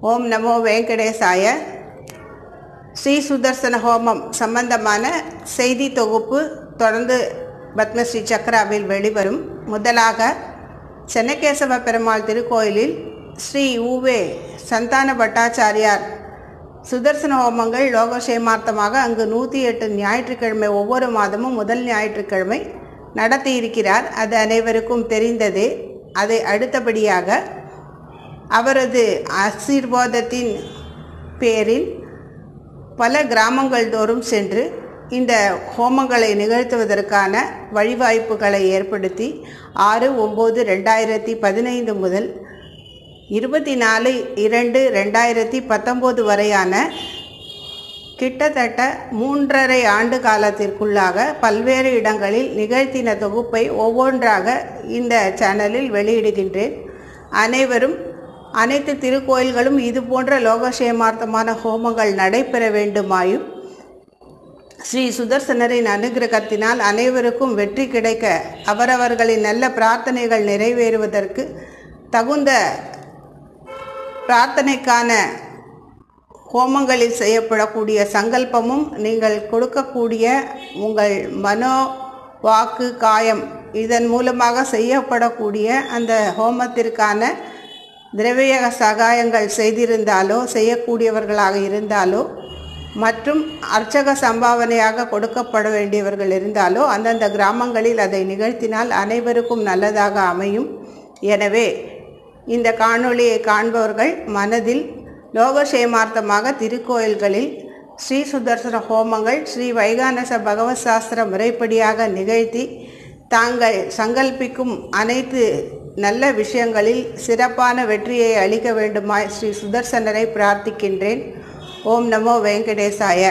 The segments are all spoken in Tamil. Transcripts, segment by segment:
ஓம் நமோ வெங்கடேசாய ஸ்ரீ சுதர்சன ஹோமம் சம்பந்தமான செய்தி தொகுப்பு தொடர்ந்து பத்மஸ்ரீ சக்கராவில் வெளிவரும் முதலாக சென்னகேசவ பெருமாள் திருக்கோயிலில் ஸ்ரீ உவே சந்தான பட்டாச்சாரியார் சுதர்சன ஹோமங்கள் லோகக்ஷேமார்த்தமாக அங்கு நூற்றி எட்டு ஞாயிற்றுக்கிழமை ஒவ்வொரு மாதமும் முதல் ஞாயிற்றுக்கிழமை நடத்தியிருக்கிறார் அது அனைவருக்கும் தெரிந்ததே அதை அடுத்தபடியாக அவரது ஆசீர்வாதத்தின் பேரில் பல கிராமங்கள் தோறும் சென்று இந்த ஹோமங்களை நிகழ்த்துவதற்கான வழிவாய்ப்புகளை ஏற்படுத்தி ஆறு ஒம்பது ரெண்டாயிரத்தி பதினைந்து முதல் இருபத்தி நாலு இரண்டு ரெண்டாயிரத்தி பத்தொம்போது வரையான கிட்டத்தட்ட மூன்றரை ஆண்டு காலத்திற்குள்ளாக பல்வேறு இடங்களில் நிகழ்த்தின தொகுப்பை ஒவ்வொன்றாக இந்த சேனலில் வெளியிடுகின்றேன் அனைவரும் அனைத்து திருக்கோயில்களும் இது போன்ற லோகக்ஷேமார்த்தமான ஹோமங்கள் நடைபெற வேண்டுமாயும் ஸ்ரீ சுதர்சனரின் அனுகிரகத்தினால் அனைவருக்கும் வெற்றி கிடைக்க அவரவர்களின் நல்ல பிரார்த்தனைகள் நிறைவேறுவதற்கு தகுந்த பிரார்த்தனைக்கான ஹோமங்களில் செய்யப்படக்கூடிய சங்கல்பமும் நீங்கள் கொடுக்கக்கூடிய உங்கள் மனோ வாக்கு காயம் இதன் மூலமாக செய்யப்படக்கூடிய அந்த ஹோமத்திற்கான திரவிய சகாயங்கள் செய்திருந்தாலோ செய்யக்கூடியவர்களாக இருந்தாலோ மற்றும் அர்ச்சக சம்பாவனையாக கொடுக்கப்பட வேண்டியவர்கள் இருந்தாலோ அந்தந்த கிராமங்களில் அதை நிகழ்த்தினால் அனைவருக்கும் நல்லதாக அமையும் எனவே இந்த காணொளியை காண்பவர்கள் மனதில் லோகக்ஷேமார்த்தமாக திருக்கோயில்களில் ஸ்ரீ சுதர்சன ஹோமங்கள் ஸ்ரீ வைகானச பகவத் சாஸ்திர முறைப்படியாக நிகழ்த்தி தாங்கள் சங்கல்பிக்கும் அனைத்து நல்ல விஷயங்களில் சிறப்பான வெற்றியை அளிக்க வேண்டுமாய் ஸ்ரீ சுதர்சனரை பிரார்த்திக்கின்றேன் ஓம் நமோ வெங்கடேசாய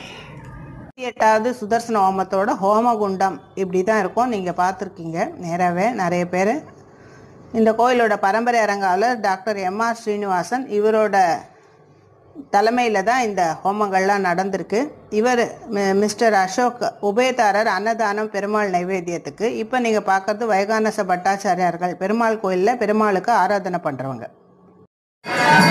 எட்டாவது சுதர்சன ஹோமத்தோட ஹோமகுண்டம் இப்படி தான் இருக்கும் நீங்கள் பார்த்துருக்கீங்க நேராகவே நிறைய பேர் இந்த கோயிலோட பரம்பரை அரங்காவலர் டாக்டர் எம்ஆர் ஸ்ரீனிவாசன் இவரோட தலைமையில் தான் இந்த ஹோமங்கள்லாம் நடந்திருக்கு இவர் மி- மிஸ்டர் அசோக் உபயதாரர் அன்னதானம் பெருமாள் நைவேத்தியத்துக்கு இப்போ நீங்கள் பார்க்கறது வைகானச பட்டாச்சாரியார்கள் பெருமாள் கோயிலில் பெருமாளுக்கு ஆராதனை பண்ணுறவங்க